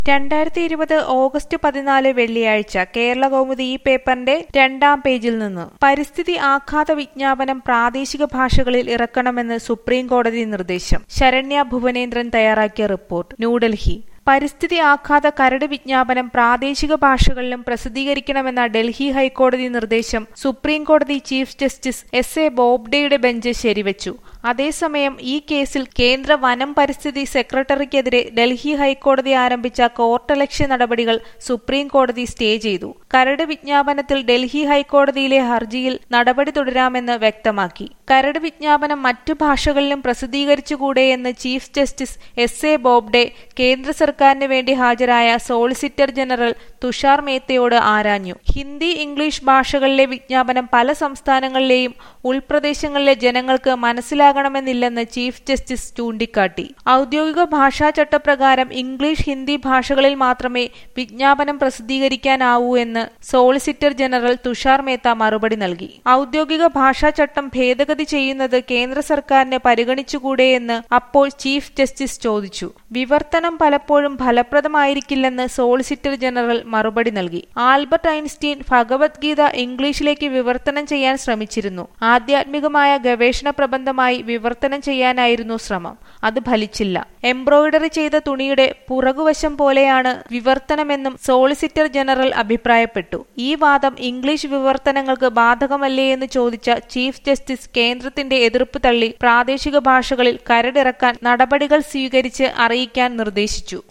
രണ്ടായിരത്തി ഇരുപത് ഓഗസ്റ്റ് പതിനാല് വെള്ളിയാഴ്ച കേരള കൗമുദി ഈ പേപ്പറിന്റെ രണ്ടാം പേജിൽ നിന്ന് പരിസ്ഥിതി ആഘാത വിജ്ഞാപനം പ്രാദേശിക ഭാഷകളിൽ ഇറക്കണമെന്ന് സുപ്രീം കോടതി നിർദ്ദേശം ശരണ്യ ഭുവനേന്ദ്രൻ തയ്യാറാക്കിയ റിപ്പോർട്ട് ന്യൂഡൽഹി പരിസ്ഥിതി ആഘാത കരട് വിജ്ഞാപനം പ്രാദേശിക ഭാഷകളിലും പ്രസിദ്ധീകരിക്കണമെന്ന ഡൽഹി ഹൈക്കോടതി നിർദ്ദേശം സുപ്രീം കോടതി ചീഫ് ജസ്റ്റിസ് എസ് എ ബോബ്ഡെയുടെ ബെഞ്ച് ശരിവച്ചു അതേസമയം ഈ കേസിൽ കേന്ദ്ര വനം പരിസ്ഥിതി സെക്രട്ടറിക്കെതിരെ ഡൽഹി ഹൈക്കോടതി ആരംഭിച്ച കോർട്ടലക്ഷ്യ നടപടികൾ സുപ്രീം കോടതി സ്റ്റേ ചെയ്തു കരട് വിജ്ഞാപനത്തിൽ ഡൽഹി ഹൈക്കോടതിയിലെ ഹർജിയിൽ നടപടി തുടരാമെന്ന് വ്യക്തമാക്കി കരട് വിജ്ഞാപനം മറ്റു ഭാഷകളിലും പ്രസിദ്ധീകരിച്ചുകൂടെയെന്ന് chief justice S A Bobde കേന്ദ്ര സർക്കാരിന് വേണ്ടി ഹാജരായ സോളിസിറ്റർ ജനറൽ തുഷാർ മേത്തയോട് ആരാഞ്ഞു ഹിന്ദി ഇംഗ്ലീഷ് ഭാഷകളിലെ വിജ്ഞാപനം പല സംസ്ഥാനങ്ങളിലെയും ഉൾപ്രദേശങ്ങളിലെ ജനങ്ങൾക്ക് മനസ്സിലാകണമെന്നില്ലെന്ന് ചീഫ് ജസ്റ്റിസ് ചൂണ്ടിക്കാട്ടി ഔദ്യോഗിക ഭാഷാ ചട്ടപ്രകാരം ഇംഗ്ലീഷ് ഹിന്ദി ഭാഷകളിൽ മാത്രമേ വിജ്ഞാപനം പ്രസിദ്ധീകരിക്കാനാവൂ എന്ന് സോളിസിറ്റർ ജനറൽ തുഷാർ മേത്ത മറുപടി നൽകി ഔദ്യോഗിക ഭാഷാ ചട്ടം ഭേദഗതി ചെയ്യുന്നത് കേന്ദ്ര സർക്കാരിന് പരിഗണിച്ചുകൂടെയെന്ന് അപ്പോൾ ചീഫ് ജസ്റ്റിസ് ചോദിച്ചു വിവർത്തനം പലപ്പോഴും ഫലപ്രദമായിരിക്കില്ലെന്ന് സോളിസിറ്റർ ജനറൽ മറുപടി നൽകി ആൽബർട്ട് ഐൻസ്റ്റീൻ ഭഗവത്ഗീത ഇംഗ്ലീഷിലേക്ക് വിവർത്തനം ചെയ്യാൻ ശ്രമിച്ചിരുന്നു ആധ്യാത്മികമായ ഗവേഷണ പ്രബന്ധമായി വിവർത്തനം ചെയ്യാനായിരുന്നു ശ്രമം അത് ഫലിച്ചില്ല എംബ്രോയിഡറി ചെയ്ത തുണിയുടെ പുറകുവശം പോലെയാണ് വിവർത്തനമെന്നും സോളിസിറ്റർ ജനറൽ അഭിപ്രായപ്പെട്ടു ഈ വാദം ഇംഗ്ലീഷ് വിവർത്തനങ്ങൾക്ക് ബാധകമല്ലേ എന്ന് ചോദിച്ച ചീഫ് ജസ്റ്റിസ് കേന്ദ്രത്തിന്റെ എതിർപ്പ് തള്ളി പ്രാദേശിക ഭാഷകളിൽ കരടിറക്കാൻ നടപടികൾ സ്വീകരിച്ച് അറിയിക്കാൻ നിർദ്ദേശിച്ചു